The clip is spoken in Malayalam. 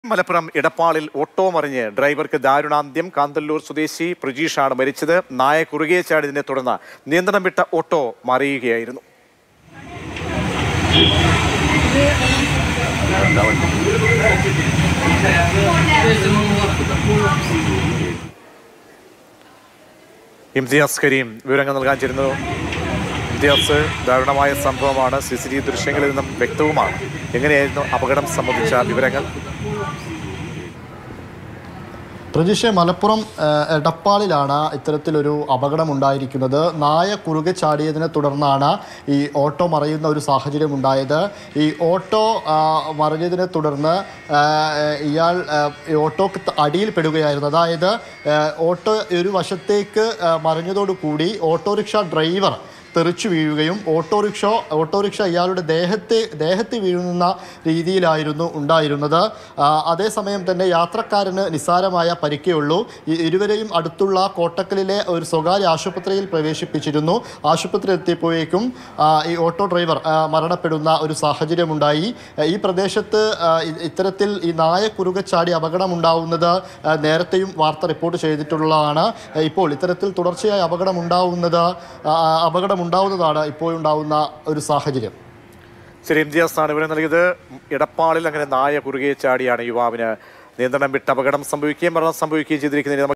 മലപ്പുറം ഇടപ്പാളിൽ ഓട്ടോ മറിഞ്ഞ് ഡ്രൈവർക്ക് ദാരുണാന്ത്യം കാന്തല്ലൂർ സ്വദേശി പ്രജീഷാണ് മരിച്ചത് നായ കുറുകെ ചാടിയതിനെ തുടർന്ന് നിയന്ത്രണം വിട്ട ഓട്ടോ മറിയുകയായിരുന്നു ഇംതിയാസ് കരീം വിവരങ്ങൾ നൽകാൻ ചേരുന്നു ഇംതിയാസ് ദാരുണമായ സംഭവമാണ് സി സി ടി വി ദൃശ്യങ്ങളിൽ നിന്നും വ്യക്തവുമാണ് എങ്ങനെയായിരുന്നു അപകടം സംബന്ധിച്ച വിവരങ്ങൾ പ്രജിഷെ മലപ്പുറം ആ, എടപ്പാളിലാണ് ഇത്തരത്തിലൊരു അപകടം ഉണ്ടായിരിക്കുന്നത് നായ കുറുകെ ചാടിയതിനെ തുടർന്നാണ് ഈ ഓട്ടോ മറയുന്ന ഒരു സാഹചര്യം ഉണ്ടായത് ഈ ഓട്ടോ ആ, മറിഞ്ഞതിനെ തുടർന്ന് ആ, ഇയാൾ ആ, ഈ ഓട്ടോക്ക് ത- അടിയിൽ പെടുകയായിരുന്നു അതായത് ആ, ഓട്ടോ ഒരു വശത്തേക്ക് ആ, മറിഞ്ഞതോടുകൂടി ഓട്ടോറിക്ഷ ഡ്രൈവർ തെറിച്ചു വീഴുകയും ഓട്ടോറിക്ഷ ഓട്ടോറിക്ഷ ഇയാളുടെ ദേഹത്തെ ദേഹത്ത് വീഴുന്ന രീതിയിലായിരുന്നു ഉണ്ടായിരുന്നത് ആ, അതേസമയം തന്നെ യാത്രക്കാരന് നിസ്സാരമായ പരിക്കേ ഉള്ളൂ ഈ ഇരുവരെയും അടുത്തുള്ള കോട്ടക്കലിലെ ഒരു സ്വകാര്യ ആശുപത്രിയിൽ പ്രവേശിപ്പിച്ചിരുന്നു ആശുപത്രി എത്തിയപ്പോഴേക്കും ആ, ഈ ഓട്ടോ ഡ്രൈവർ ആ, മരണപ്പെടുന്ന ഒരു സാഹചര്യമുണ്ടായി ആ, ഈ പ്രദേശത്ത് ആ, ഇ- ഇത്തരത്തിൽ ഈ നായ കുറുകെ ചാടി അപകടമുണ്ടാവുന്നത് ആ, നേരത്തെയും വാർത്ത റിപ്പോർട്ട് ചെയ്തിട്ടുള്ളതാണ് ആ, ഇപ്പോൾ ഇത്തരത്തിൽ തുടർച്ചയായി അപകടം ഉണ്ടാവുന്നത് ആ, അപകടം ഉണ്ടാവുന്നതാണ് ഇപ്പോഴുണ്ടാവുന്ന ഒരു സാഹചര്യം ശരി ഇംതിയാസ് ആണ് വിവരം നൽകിയത് ഇടപ്പാളിൽ അങ്ങനെ നായ കുറുകെ ചാടിയാണ് യുവാവിന് നിയന്ത്രണം വിട്ട് അപകടം സംഭവിക്കുകയും മരണം സംഭവിക്കുകയും ചെയ്തിരിക്കുന്നതിന്